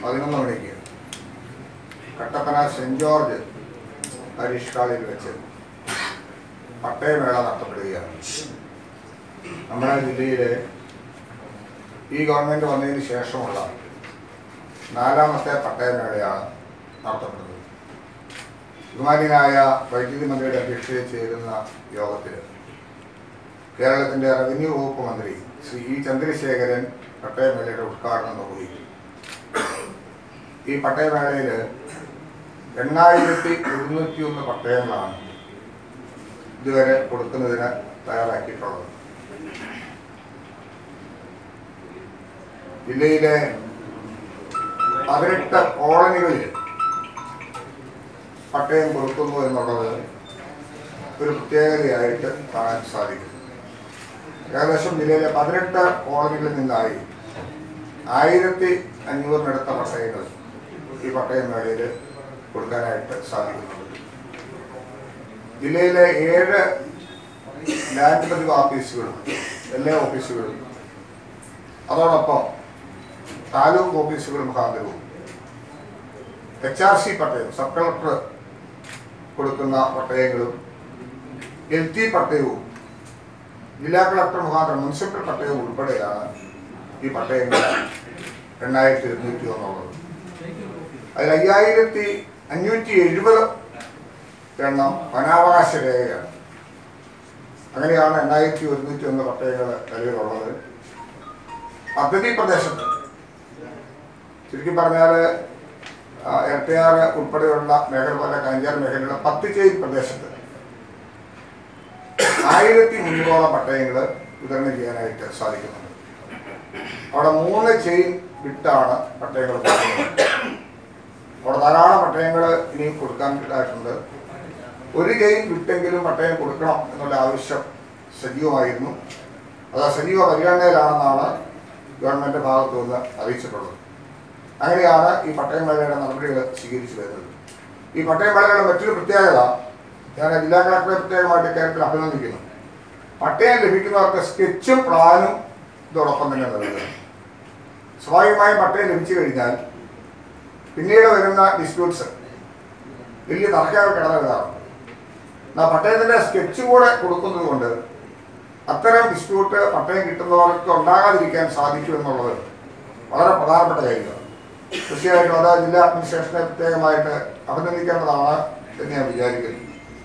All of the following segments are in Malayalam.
പതിനൊന്ന് മണിക്ക് കട്ടപ്പന സെൻറ് ജോർജ് പരീഷ് ഹാളിൽ വെച്ച് പട്ടയമേള നടത്തപ്പെടുകയാണ് നമ്മുടെ ജില്ലയിലെ ഈ ഗവൺമെൻറ് വന്നതിന് ശേഷമുള്ള നാലാമത്തെ പട്ടയമേളയാണ് നടത്തപ്പെടുന്നത് ബഹുമാന്യനായ വൈദ്യുതി മന്ത്രിയുടെ അധ്യക്ഷതയിൽ ചേരുന്ന യോഗത്തിൽ കേരളത്തിൻ്റെ റവന്യൂ വകുപ്പ് മന്ത്രി ശ്രീ ഇ ചന്ദ്രശേഖരൻ പട്ടയമേളയുടെ ഉദ്ഘാടനം നിർവഹിക്കും ഈ പട്ടയമേളയിൽ എണ്ണായിരത്തി ഒരുന്നൂറ്റി ഒന്ന് പട്ടയങ്ങളാണ് ഇതുവരെ കൊടുക്കുന്നതിന് തയ്യാറാക്കിയിട്ടുള്ളത് ജില്ലയിലെ പതിനെട്ട് കോളനികളിൽ പട്ടയം കൊടുക്കുന്നു എന്നുള്ളത് ഒരു പ്രത്യേകതയായിട്ട് കാണാൻ സാധിക്കും ഏകദേശം ജില്ലയിലെ പതിനെട്ട് കോളനികളിൽ നിന്നായി ആയിരത്തി അഞ്ഞൂറിനടുത്ത പട്ടയങ്ങൾ ഈ പട്ടയം മേളയിൽ കൊടുക്കാനായിട്ട് സാധിക്കുന്നുണ്ട് ജില്ലയിലെ ഏഴ് ലാൻഡ് പതിവ് ഓഫീസുകളും എല്ലാ ഓഫീസുകളും അതോടൊപ്പം താലൂക്ക് ഓഫീസുകൾ മുഖാന്തരവും എച്ച് ആർ സി പട്ടയം സബ് കളക്ടർ കൊടുക്കുന്ന പട്ടയങ്ങളും എൽ ടി പട്ടയവും ജില്ലാ കളക്ടർ മുഖാന്തരം മുനിസിപ്പൽ പട്ടയവും ഉൾപ്പെടെയാണ് ഈ പട്ടയങ്ങൾ എണ്ണായിരത്തി ഇരുന്നൂറ്റി ഒന്നുള്ളത് അതിൽ അയ്യായിരത്തി അഞ്ഞൂറ്റി എഴുപത് എണ്ണം വനാവകാശ രേഖയാണ് അങ്ങനെയാണ് എണ്ണായിരത്തി ഒരുന്നൂറ്റി ഒന്ന് പട്ടയങ്ങൾ നിലവിലുള്ളത് പദ്ധതി പ്രദേശത്ത് ചുരുക്കി പറഞ്ഞാൽ എട്ടയാർ ഉൾപ്പെടെയുള്ള മേഖല പോലെ കഞ്ചാർ മേഖലയുള്ള പത്ത് ചെയിൻ പ്രദേശത്ത് ആയിരത്തി മുന്നൂറോളം പട്ടയങ്ങൾ വിതരണം ചെയ്യാനായിട്ട് സാധിക്കുന്നുണ്ട് അവിടെ മൂന്ന് ചെയിൻ വിട്ടാണ് പട്ടയങ്ങൾ കൊടുക്കുന്നത് അവിടെ ധാരാളം പട്ടയങ്ങൾ ഇനിയും കൊടുക്കാനായിട്ടുണ്ട് ഒരു ചെയിൻ വിട്ടെങ്കിലും പട്ടയം കൊടുക്കണം എന്നുള്ള ആവശ്യം സജീവമായിരുന്നു അത് സജീവ പരിഗണനയിലാണെന്നാണ് ഗവൺമെന്റ് ഭാഗത്തു നിന്ന് അറിയിച്ചിട്ടുള്ളത് അങ്ങനെയാണ് ഈ പട്ടയമേളയുടെ നടപടികൾ സ്വീകരിച്ചു വരുന്നത് ഈ പട്ടയമേളയുടെ മറ്റൊരു പ്രത്യേകത ഞാൻ ജില്ലാ കളക്ടറെ പ്രത്യേകമായിട്ട് കേരളത്തിൽ അഭിനന്ദിക്കുന്നു പട്ടയം ലഭിക്കുന്നവർക്ക് സ്കെച്ചും പ്ലാനും ഇതോടൊപ്പം തന്നെ നൽകുക സ്വാഭാവികമായും പട്ടയം ലഭിച്ചു കഴിഞ്ഞാൽ പിന്നീട് വരുന്ന ഡിസ്പ്യൂട്ട്സ് വലിയ തർക്കങ്ങൾ കിടന്നിരുന്നതാണ് എന്നാൽ പട്ടയത്തിൻ്റെ സ്കെച്ചും കൂടെ കൊടുക്കുന്നത് കൊണ്ട് അത്തരം ഡിസ്പ്യൂട്ട് പട്ടയം കിട്ടുന്നവർക്ക് ഉണ്ടാകാതിരിക്കാൻ സാധിക്കുമെന്നുള്ളത് വളരെ പ്രധാനപ്പെട്ട കാര്യമാണ് തീർച്ചയായിട്ടും അത് ജില്ലാ അഡ്മിനിസ്ട്രേഷനെ പ്രത്യേകമായിട്ട് അഭിനന്ദിക്കേണ്ടതാണ് എന്ന് ഞാൻ വിചാരിക്കുന്നു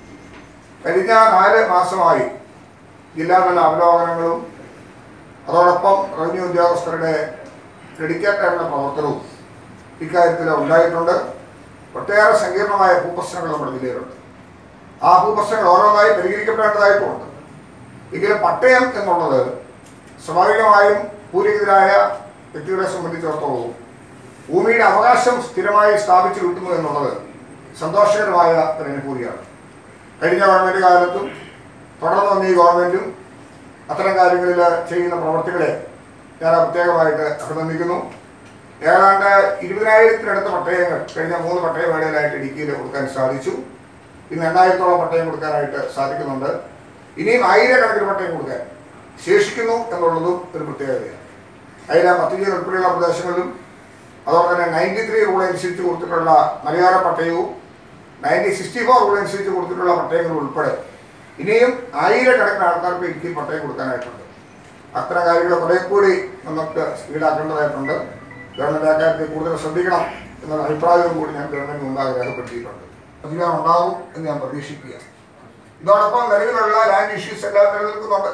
കഴിഞ്ഞ നാല് മാസമായി ജില്ലാതല അവലോകനങ്ങളും അതോടൊപ്പം റവന്യൂ ഉദ്യോഗസ്ഥരുടെ ഡെഡിക്കേറ്റായിട്ടുള്ള പ്രവർത്തനവും ഇക്കാര്യത്തിൽ ഉണ്ടായിട്ടുണ്ട് ഒട്ടേറെ സങ്കീർണമായ ഭൂപ്രശ്നങ്ങൾ നമ്മുടെ ജില്ലയിലുണ്ട് ആ ഭൂപ്രശ്നങ്ങൾ ഓരോന്നായി പരിഹരിക്കപ്പെടേണ്ടതായിട്ടുമുണ്ട് എങ്കിലും പട്ടയം എന്നുള്ളത് സ്വാഭാവികമായും ഭൂരഹിതരായ വ്യക്തികളെ സംബന്ധിച്ചിടത്തോളം ഭൂമിയുടെ അവകാശം സ്ഥിരമായി സ്ഥാപിച്ചു കിട്ടുന്നു എന്നുള്ളത് സന്തോഷകരമായ ഒരു അനുഭൂതിയാണ് കഴിഞ്ഞ ഗവൺമെൻറ് കാലത്തും തുടർന്ന് വന്ന ഈ ഗവൺമെൻറ്റും അത്തരം കാര്യങ്ങളിൽ ചെയ്യുന്ന പ്രവർത്തികളെ ഞാൻ പ്രത്യേകമായിട്ട് അഭിനന്ദിക്കുന്നു ഏതാണ്ട് ഇരുപതിനായിരത്തിനടുത്ത പട്ടയങ്ങൾ കഴിഞ്ഞ മൂന്ന് പട്ടയമേളയിലായിട്ട് ഇടുക്കിയിൽ കൊടുക്കാൻ സാധിച്ചു ഇന്ന് എണ്ണായിരത്തോളം പട്ടയം കൊടുക്കാനായിട്ട് സാധിക്കുന്നുണ്ട് ഇനിയും ആയിരക്കണക്കിന് പട്ടയം കൊടുക്കാൻ ശേഷിക്കുന്നു എന്നുള്ളതും ഒരു പ്രത്യേകതയാണ് അതിലെ പത്തുജി ഉൾപ്പെടെയുള്ള പ്രദേശങ്ങളിലും അതോടെ തന്നെ നയൻറ്റി ത്രീ റൂൾ അനുസരിച്ച് കൊടുത്തിട്ടുള്ള മലയാള പട്ടയവും നയൻറ്റീൻ സിക്സ്റ്റി ഫോർ റൂൾ അനുസരിച്ച് കൊടുത്തിട്ടുള്ള പട്ടയങ്ങൾ ഉൾപ്പെടെ ഇനിയും ആയിരക്കണക്കിന് ആൾക്കാർക്ക് ഇടുക്കിയിൽ പട്ടയം കൊടുക്കാനായിട്ടുണ്ട് അത്തരം കാര്യങ്ങൾ കുറെ കൂടി നമുക്ക് സ്പീഡാക്കേണ്ടതായിട്ടുണ്ട് ഗവൺമെൻറ് ആ കാര്യത്തിൽ കൂടുതൽ ശ്രദ്ധിക്കണം എന്നുള്ള അഭിപ്രായവും കൂടി ഞാൻ ഗവൺമെൻറ് മുമ്പാകെ രേഖപ്പെടുത്തിയിട്ടുണ്ട് അധികം ഉണ്ടാവും എന്ന് ഞാൻ പ്രതീക്ഷിക്കുക ഇതോടൊപ്പം നിലവിലുള്ള ലാൻഡ് ഇഷ്യൂസ് എല്ലാം നിലനിൽക്കുന്നുണ്ട്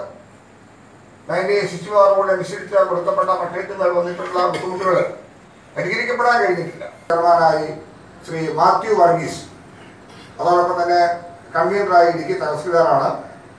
നയൻറ്റീൻ സിക്സ്റ്റി ഫോർ റൂൾ അനുസരിച്ച് കൊടുക്കപ്പെട്ട പട്ടയത്തിന്മേൽ വന്നിട്ടുള്ള ബുദ്ധിമുട്ടുകൾ പരിഹരിക്കപ്പെടാൻ കഴിഞ്ഞിട്ടില്ല ചെയർമാനായി ശ്രീ മാത്യു വർഗീസ് അതോടൊപ്പം തന്നെ കൺവീനറായി ഇടുക്കി തഹസിൽദാറാണ്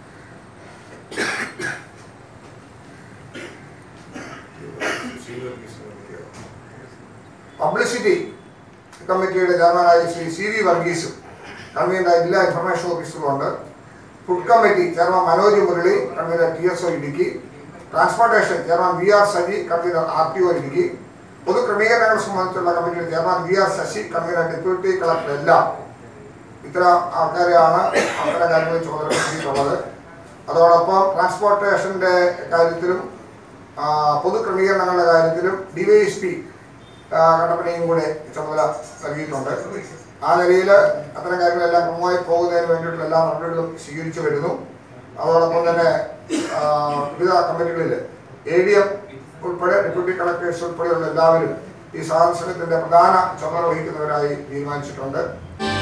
പബ്ലിസിറ്റി കമ്മിറ്റിയുടെ ചെയർമാനായി ശ്രീ സി വി വർഗീസും കൺവീനറായി ജില്ലാ ഇൻഫർമേഷൻ ഓഫീസറുമുണ്ട് food committee chairman Manoj Murali convener T S O Idukki transportation chairman V R Saji convener R T O Idukki പൊതുക്രമീകരണങ്ങൾ സംബന്ധിച്ചുള്ള കമ്മിറ്റിയുടെ chairman V R Sasi convener deputy collector എല്ലാം ഇത്തരം ആൾക്കാരെയാണ് അത്തരം കാര്യങ്ങളിൽ ചുമതലപ്പെടുത്തിയിട്ടുള്ളത് അതോടൊപ്പം ട്രാൻസ്പോർട്ടേഷൻ്റെ കാര്യത്തിലും ആ, പൊതുക്രമീകരണങ്ങളുടെ കാര്യത്തിലും ഡിവൈഎസ് പി ആ, കട്ടപ്പനയും കൂടെ ചുമതല നൽകിയിട്ടുണ്ട് ആ നിലയിൽ അത്തരം കാര്യങ്ങളെല്ലാം ക്രമമായി പോകുന്നതിന് വേണ്ടിയിട്ടുള്ള എല്ലാ നടപടികളും സ്വീകരിച്ചു വരുന്നു അതോടൊപ്പം തന്നെ ആ, വിവിധ കമ്മിറ്റികളിൽ എ ഡി എം ഉൾപ്പെടെ ഡെപ്യൂട്ടി കളക്ടേഴ്സ് ഉൾപ്പെടെയുള്ള എല്ലാവരും ഈ സന്ദർശനത്തിന്റെ പ്രധാന ചുമതല വഹിക്കുന്നവരായി തീരുമാനിച്ചിട്ടുണ്ട്